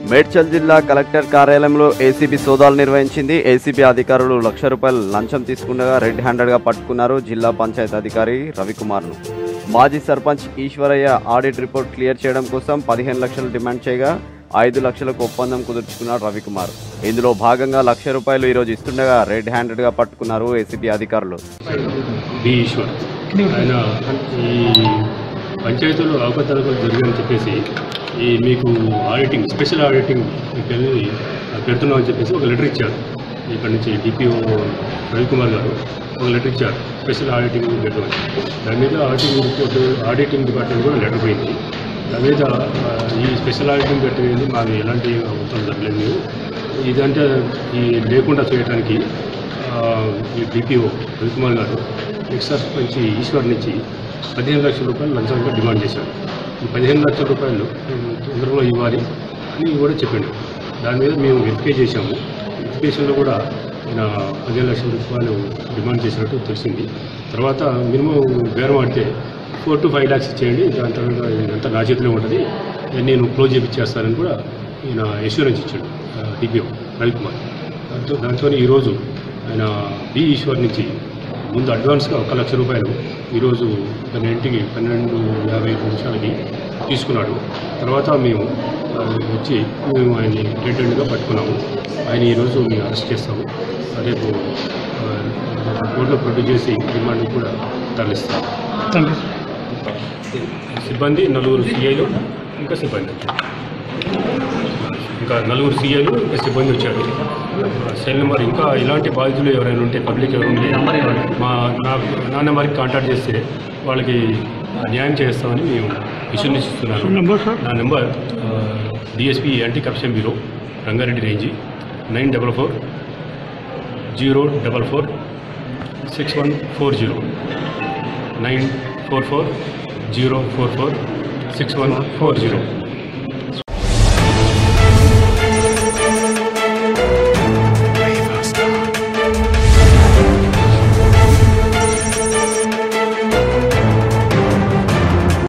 మేడ్చల్ జిల్లా కలెక్టర్ కార్యాలయంలో ఏసీబీ సోదాలు నిర్వహించింది ఏసీబీ అధికారులు లక్ష రూపాయలు లంచం తీసుకుండగా రెడ్ హ్యాండెడ్గా పట్టుకున్నారు జిల్లా పంచాయత్ అధికారి రవికుమార్ను మాజీ sarpanch Eshwaraiah audit report clear చేయడం కోసం పదిహేను లక్షలు డిమాండ్ చేయగా ఐదు లక్షలకు ఒప్పందం కుదుర్చుకున్నాడు రవికుమార్ ఇందులో భాగంగా లక్ష రూపాయలు ఈరోజు ఇస్తుండగా రెడ్ హ్యాండెడ్గా పట్టుకున్నారు ఏసీబీ అధికారులు బి ఈశ్వర్ ఆయన ఈ పంచాయతీలో అవకతవకలు జరిగాయని చెప్పేసి ఈ మీకు ఆడిటింగ్ స్పెషల్ ఆడిటింగ్ మీకు వెళ్ళి పెడుతున్నామని చెప్పేసి ఒక లెటర్ ఇచ్చారు ఇక్కడ నుంచి డిపిఓ రవికుమార్ గారు ఒక లెటర్ ఇచ్చారు స్పెషల్ ఆడిటింగ్ పెట్టమని దాని మీద ఆడిటింగ్ రిపోర్ట్ ఆడిటింగ్ డిపార్ట్మెంట్ కూడా లెటర్ పోయింది దాని మీద ఆ, ఈ స్పెషల్ ఆడిటింగ్ పెట్టింది మాకు ఎలాంటి అవసరం జరగలేదు మేము ఇదంటే ఈ లేకుండా చేయడానికి ఆ, ఈ డిపిఓ రవికుమార్ గారు ఎక్స్ సర్పంచ్ ఈశ్వర్ నుంచి పదిహేను లక్షల రూపాయలు లంచంగా డిమాండ్ చేశారు ఈ పదిహేను లక్షల రూపాయలు ఉమ్, తొందరలో ఇవ్వాలి అని కూడా చెప్పిండు దాని మీద మేము వెరిఫై చేశాము వెరిఫికేషన్లో కూడా ఆయన పదిహేను లక్షల రూపాయలు డిమాండ్ చేసినట్టు తెలిసింది తర్వాత మినిమం బేరం ఆడితే ఫోర్ టు ఫైవ్ ల్యాక్స్ ఇచ్చేయండి దాని తర్వాత ఇదంతా నా చేతిలో ఉంటుంది నేను క్లోజ్ చేయించేస్తానని కూడా ఈయన ఎష్యూరెన్స్ ఇచ్చాడు డిపిఓ రవికుమార్ దాంతో దాంతో ఈరోజు ఆయన బి ఈశ్వర్ నుంచి ముందు అడ్వాన్స్గా ఒక లక్ష రూపాయలు ఈరోజు తన ఇంటికి పన్నెండు యాభై ఐదు నిమిషాలకి తీసుకున్నాడు తర్వాత మేము ఆ, వచ్చి మేము ఆయన్ని డెటెండ్గా పట్టుకున్నాము ఆయన ఈరోజు మేము అరెస్ట్ చేస్తాము రేపు ఆ, కోర్టులో ప్రొడ్యూస్ చేసి రిమాండ్ కూడా తరలిస్తాము సిబ్బంది నలుగురు సిఐలు ఇంకా సిబ్బంది ఇంకా నలుగురు సీఏలు ఇంకా సిబ్బంది వచ్చారు సెల్ నెంబర్ ఇంకా ఇలాంటి బాధితులు ఎవరైనా ఉంటే పబ్లిక్ ఎవరు ఉంటే మా నా నా నెంబర్కి కాంటాక్ట్ చేస్తే వాళ్ళకి న్యాయం చేస్తామని మేము ఇష్యూని ఇస్తున్నాను నా number DSP Anti Corruption Bureau Rangareddy range nine double four zero double four six one four zero nine four four zero four four six one four zero